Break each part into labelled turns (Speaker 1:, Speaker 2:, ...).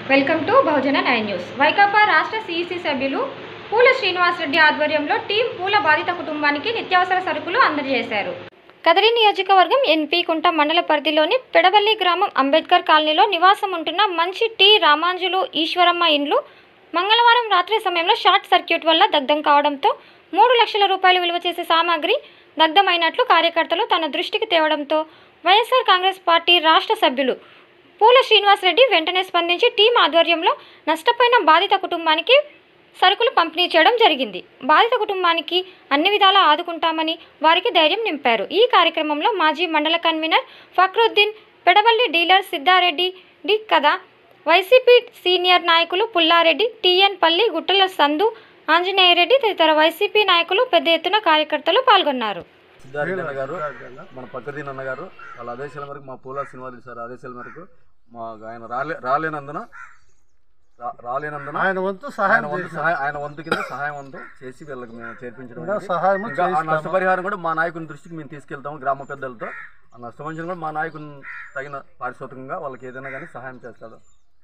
Speaker 1: Welcome to Bahujana nine news Vaikapa రాష్ట్ర CEC సభ్యులు పూల శ్రీనివాసరెడ్డి ఆధ్వర్యంలో టీం పూల బాధిత కుటుంబానికి నిత్యావసర సరుకులు అందజేశారు కదరి నియోజకవర్గం ఎన్పి కుంట మండల పరిధిలోని పెడవల్లి గ్రామం అంబేద్కర్ కాలనీలో నివాసం ఉంటున్న మంచి టి రామాంజులు ఈశ్వరమ్మ ఇండ్లు మంగళవారం రాత్రి సమయంలో షార్ట్ సర్క్యూట్ వల్ల దగ్ధం కావడంతో మూడు లక్షల రూపాయలు విలువ చేసే సామాగ్రి దగ్ధమైనట్లు కార్యకర్తలు తన దృష్టికి తేవడంతో వైఎస్ఆర్ కాంగ్రెస్ పార్టీ రాష్ట్ర సభ్యులు పూల శ్రీనివాసరెడ్డి వెంటనే స్పందించి టీం ఆధ్వర్యంలో నష్టపోయిన బాధిత కుటుంబానికి సరుకులు పంపిణీ చేయడం జరిగింది బాధిత కుటుంబానికి అన్ని విధాలా ఆదుకుంటామని వారికి ధైర్యం నింపారు ఈ కార్యక్రమంలో మాజీ మండల కన్వీనర్ ఫక్రుద్దీన్ పెడవల్లి డీలర్ సిద్ధారెడ్డి డి కథ వైసీపీ సీనియర్ నాయకులు పుల్లారెడ్డి టీఎన్ పల్లి గుట్టల సందు ఆంజనేయరెడ్డి తదితర వైసీపీ నాయకులు పెద్ద ఎత్తున కార్యకర్తలు పాల్గొన్నారు
Speaker 2: సిద్ధార్థ అన్న గారు మన పక్కదీన్ అన్న గారు వాళ్ళ ఆదేశాల మేరకు మా పూలా శ్రీనివాసులు సార్ ఆదేశాల మేరకు మా ఆయన రాలే రాలేనందున రా- రాలేనందున
Speaker 3: ఆయన వంతు
Speaker 2: ఆయన
Speaker 3: సహాయం
Speaker 2: వంతు సహాయం ఆయన వంతు కింద సహాయం వంతు చేసి వీళ్ళకి మేము చేర్పించడం
Speaker 3: ఇంకా
Speaker 2: అనేది.
Speaker 3: సహాయము
Speaker 2: ఇంకా ఆ
Speaker 3: చేయిస్తాము.
Speaker 2: నష్టపరిహారం కూడా మా నాయకుని దృష్టికి మేము తీసుకెళ్తాము గ్రామ పెద్దలతో ఆ నష్టపరిహారం కూడా మా నాయకుని తగిన పారితోషికంగా వాళ్ళకి ఏదైనా కానీ సహాయం చేస్తాడు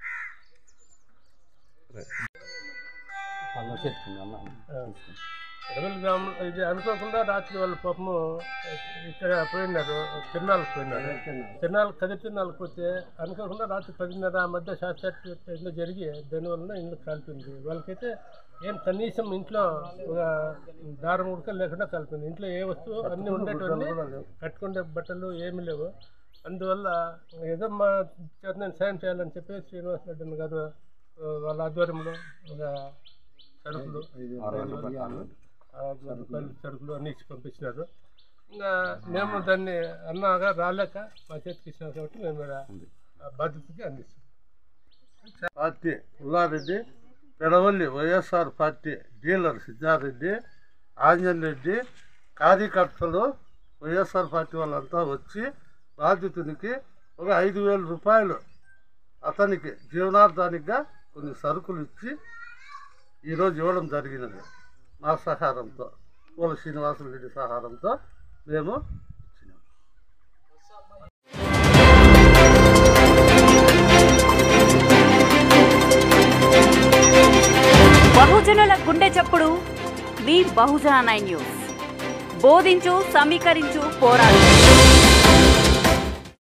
Speaker 2: అన్న చెప్తుంది అన్న తీసుకుంది.
Speaker 3: ఎడమల గ్రామం ఇది అనుకోకుండా రాత్రి వాళ్ళ పాపము ఇక్కడ పోయినారు తిరునాళ్ళకి పోయినారు తిరునాళ్ళు కది తిరునాళ్ళకి పోతే అనుకోకుండా రాత్రి పదిన్నర ఆ మధ్య షార్ట్ సర్క్యూట్ ఇంట్లో జరిగి దానివల్ల ఇల్లు కాలిపోయింది వాళ్ళకైతే ఏం కనీసం ఇంట్లో ఒక దారం ఉడక లేకుండా కాలిపోయింది ఇంట్లో ఏ వస్తువు అన్నీ ఉండేటివన్నీ కట్టుకుంటే బట్టలు ఏమీ లేవు అందువల్ల ఏదో మా చేత నేను సాయం చేయాలని చెప్పి శ్రీనివాస రెడ్డి గారు ఆ, వాళ్ళ ఆధ్వర్యంలో ఒక సరుకులు
Speaker 2: ఆరు వేల రూపాయలు.
Speaker 3: ఆరు వేల రూపాయలు సరుకులు అన్ని ఇచ్చి పంపించినారు ఇంకా మేము దాన్ని అన్నాగా రాలేక మా చేతికి ఇచ్చినాం కాబట్టి మేము ఈడ ఆ బాధ్యతకి అందిస్తాం party Ullareddy Pedavalli YSR party dealer Siddhareddy Anjan Reddy కార్యకర్తలు వైఎస్ఆర్ పార్టీ వాళ్ళంతా వచ్చి బాధితునికి ఒక ఐదు వేల రూపాయలు అతనికి జీవనార్థానికిగా కొన్ని సరుకులు ఇచ్చి ఈరోజు ఇవ్వడం జరిగినది నా సహారంతో పూల శ్రీనివాసరెడ్డి సహారంతో మేము ఇచ్చినాం
Speaker 4: బహుజనుల గుండె చప్పుడు మీ బహుజన నైన్ న్యూస్ బోధించు సమీకరించు పోరాడు